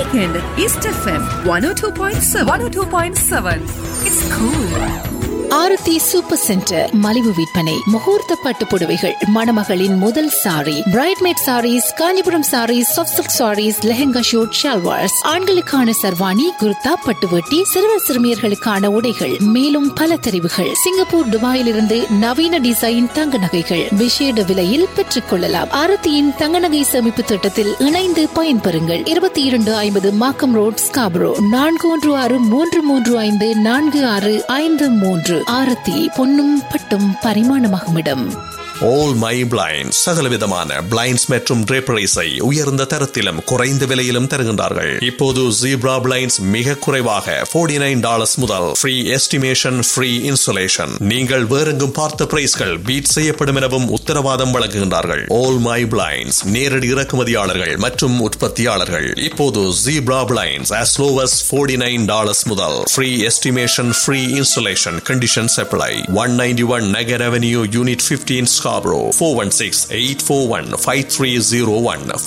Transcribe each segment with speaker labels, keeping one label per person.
Speaker 1: weekend. East FM 102.7. 102.7. It's cool.
Speaker 2: Aarthi super centre மலிவு விற்பனை முகூர்த்த பட்டு புடவைகள் மணமகளின் முதல் sari bridesmaid saris Kanchipuram saris soft silk saris lehenga suit salwars ஆண்களுக்கான சர்வாணி குர்தா பட்டுவட்டி சிறுவர் சிறுமியர்களுக்கான உடைகள் மேலும் பல தெரிவுகள் சிங்கப்பூர் துபாயிலிருந்து நவீன டிசைன் தங்க நகைகள் விசேட விலையில் பெற்றுக் கொள்ளலாம் ஆரத்தியின் தங்க நகை சேமிப்பு திட்டத்தில் இணைந்து பயன்பெறுங்கள் இருபத்தி இரண்டு ஐம்பது மாக்கம் ரோட் ஸ்காபரோ நான்கு ஒன்று ஆறு மூன்று மூன்று ஐந்து நான்கு ஆறு ஐந்து மூன்று ஆரத்தி பொன்னும் பட்டும் பரிமாணமாகும் இடம்
Speaker 3: ஆல் மை பிளைண்ட் சகலவிதமான பிளைண்ட்ஸ் மற்றும் draperies-ஐ உயர்ந்த தரத்திலும் குறைந்த விலையிலும் தருகின்றார்கள் இப்போது ஜீப்ரா பிளைண்ட்ஸ் மிக குறைவாக 49 நைன் டாலர்ஸ் முதல் ஃப்ரீ எஸ்டிமேஷன் ஃப்ரீ இன்சுலேஷன் நீங்கள் வேறெங்கும் பார்த்த பிரைஸ்கள் பீட் செய்யப்படும் எனவும் உத்தரவாதம் வழங்குகின்றார்கள் ஆல் மை பிளைண்ட்ஸ் நேரடி இறக்குமதியாளர்கள் மற்றும் உற்பத்தியாளர்கள் இப்போது zebra blinds as low as 49 nine dollars முதல் free estimation free insulation conditions apply one ninety one Nugget avenue unit 15 Scarborough 416-841-5301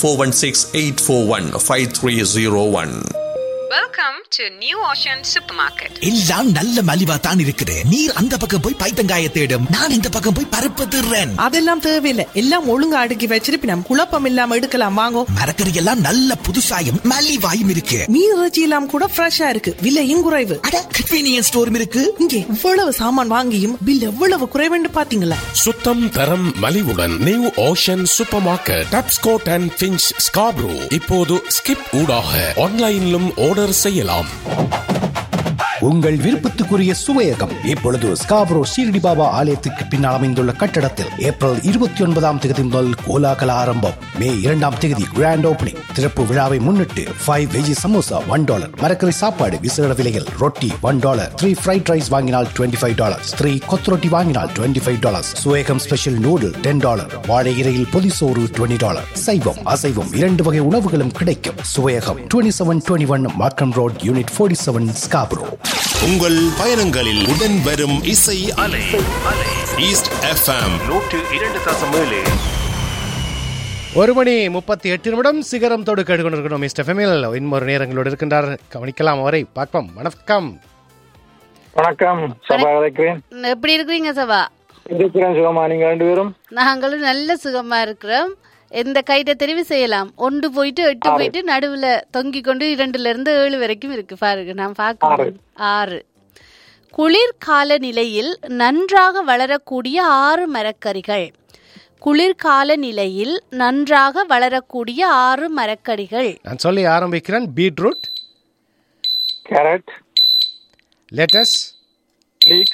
Speaker 3: 416-841-5301
Speaker 4: Welcome to New Ocean Supermarket.
Speaker 5: எல்லாம் நல்ல மலிவா தான் இருக்குது நீர் அந்த பக்கம் போய் பைத்தங்காய தேடும் நான் இந்த பக்கம் போய் பருப்பு திருறேன்
Speaker 6: அதெல்லாம் தேவையில்லை எல்லாம் ஒழுங்கா அடுக்கி வச்சிருப்பி நம்ம குழப்பம் இல்லாம எடுக்கலாம் வாங்கோ
Speaker 5: மரக்கறி எல்லாம் நல்ல புதுசாயும் மலிவாயும் இருக்கு
Speaker 6: மீன் இறைச்சி எல்லாம் கூட ஃப்ரெஷ்ஷா இருக்கு விலையும் குறைவு
Speaker 5: அட கன்வீனியன்ஸ் ஸ்டோரும் இருக்கு
Speaker 6: இங்கே இவ்வளவு சாமான் வாங்கியும் பில் எவ்வளவு குறைவுன்னு பாத்தீங்களா
Speaker 7: சுத்தம் தரம் மலிவுடன் New Ocean supermarket Tapscott and Finch Scarborough இப்போது ஸ்கிப் ஊடாக ஆன்லைனிலும் ஆர்டர் செய்யலாம்
Speaker 8: உங்கள் விருப்பத்துக்குரிய சுவையகம் இப்பொழுது ஸ்காப்ரோ ஷீரடி பாபா ஆலயத்துக்கு பின்னால் அமைந்துள்ள கட்டடத்தில் ஏப்ரல் இருபத்தி ஒன்பதாம் தேதி முதல் கோலாகல ஆரம்பம் மே இரண்டாம் தேதி கிராண்ட் ஓபனிங் திறப்பு விழாவை முன்னிட்டு five veggie samosa one dollar மரக்கறி சாப்பாடு விசேட விலையில் ரொட்டி one dollar three fried rice வாங்கினால் டுவெண்ட்டி ஃபைவ் டாலர்ஸ் த்ரீ கொத்ரொட்டி வாங்கினால் twenty five dollars Suvegam special noodle ten dollar வாழை இலையில் பொதி சோறு டுவெண்ட்டி டாலர் சைவம் அசைவம் இரண்டு வகை உணவுகளும் கிடைக்கும் Suvegam twenty seven twenty one Markham road unit forty seven Scarborough
Speaker 9: உங்கள் பயணங்களில் உடன் வரும் இசை அலை ஈஸ்ட் எஃப்எம் நூற்று இரண்டு தசம் ஏழு
Speaker 10: ஒரு மணி முப்பத்தி எட்டு நிமிடம் சிகரம் தொடு கேட்டுக்கொண்டிருக்கிறோம் மிஸ்டர் ஃபெமில் இன்னொரு நேரங்களோடு இருக்கின்றார் கவனிக்கலாம் அவரை பார்ப்போம் வணக்கம்
Speaker 11: வணக்கம் சபா கதைக்கிறேன்
Speaker 12: எப்படி இருக்கிறீங்க சபா
Speaker 11: இருக்கிறேன் சுகமா நீங்க ரெண்டு பேரும்
Speaker 12: நாங்களும் நல்ல சுகமா இருக்கிறோம் எந்த கைட்ட தெரிவு செய்யலாம் ஒன்று போயிட்டு எட்டு போயிட்டு நடுவுல தொங்கி கொண்டு இரண்டுல இருந்து ஏழு வரைக்கும் இருக்கு பாருங்க நான் பார்க்கிறேன் ஆறு குளிர்கால நிலையில் நன்றாக வளரக்கூடிய ஆறு மரக்கறிகள் குளிர்கால நிலையில் நன்றாக வளரக்கூடிய ஆறு மரக்கறிகள்
Speaker 10: நான் சொல்லி ஆரம்பிக்கிறேன் beetroot
Speaker 11: carrot
Speaker 10: lettuce
Speaker 11: leeks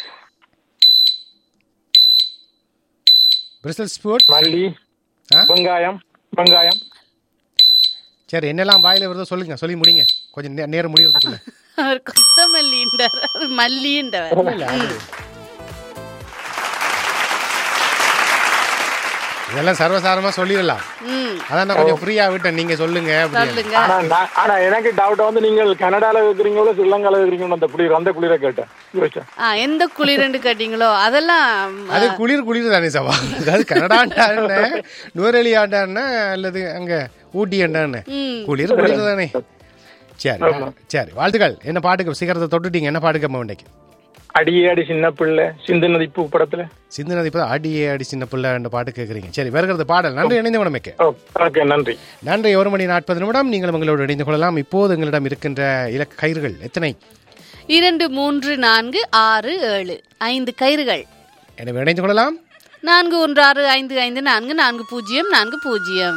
Speaker 10: brussel sprout
Speaker 11: மல்லி வெங்காயம் வெங்காயம்
Speaker 10: சரி என்னெல்லாம் வாயில வருதோ சொல்லுங்க சொல்லி முடிங்க கொஞ்சம் நே- நேரம் முடியறதுக்குள்ள
Speaker 12: அவர் கொத்தமல்லின்றார் அது மல்லின்றவர் ம்.
Speaker 10: இதெல்லாம் சர்வசாரமா சொல்லிடலாம்
Speaker 12: ம்
Speaker 10: அதான் நான் கொஞ்சம் ஃப்ரீயா விட்டேன் நீங்க சொல்லுங்க அப்படின்னு
Speaker 12: சொல்லுங்க
Speaker 11: ஆனா நான்- ஆனா எனக்கு டவுட் வந்து நீங்கள் கனடால இருக்கிறீங்களோ ஸ்ரீலங்கால இருக்கிறீங்களோ அந்த குளிர் அந்த குளிரை கேட்டேன் யோசிச்சேன்
Speaker 12: ஆ எந்த குளிர்னு கேட்டீங்களோ அதெல்லாம்
Speaker 10: அது குளிர் குளிர் தானே சவா அதாவது கனடாண்டா என்ன நுவரெலி ஆண்டான்னா அல்லது அங்க ஊட்டி ஆண்டான்னு
Speaker 12: ம்.
Speaker 10: குளிர் குளிர் தானே சரி சரி வாழ்த்துக்கள் என்ன பாட்டுக்கு சிகரத்தை தொட்டுட்டீங்க என்ன பாட்டுக்கு அம்மா இன்னைக்கு
Speaker 11: அடியே அடி சின்ன பிள்ளை சிந்து நதிப்பு படத்துல
Speaker 10: சிந்து நதி இப்போ அடியே அடி சின்ன பிள்ளை என்ற பாட்டு கேட்குறீங்க சரி வருகிறது பாடல் நன்றி இணைந்த உடமைக்கு
Speaker 11: ஓகே நன்றி
Speaker 10: நன்றி ஒரு மணி நாற்பது நிமிடம் நீங்கள் உங்களோடு இணைந்து கொள்ளலாம் இப்போது எங்களிடம் இருக்கின்ற இலக்க கயிறுகள் எத்தனை
Speaker 12: இரண்டு மூன்று நான்கு ஆறு ஏழு ஐந்து கயிறுகள்
Speaker 10: எனவே இணைந்து கொள்ளலாம்
Speaker 12: நான்கு ஒன்று ஆறு ஐந்து ஐந்து நான்கு நான்கு பூஜ்ஜியம் நான்கு பூஜ்ஜியம்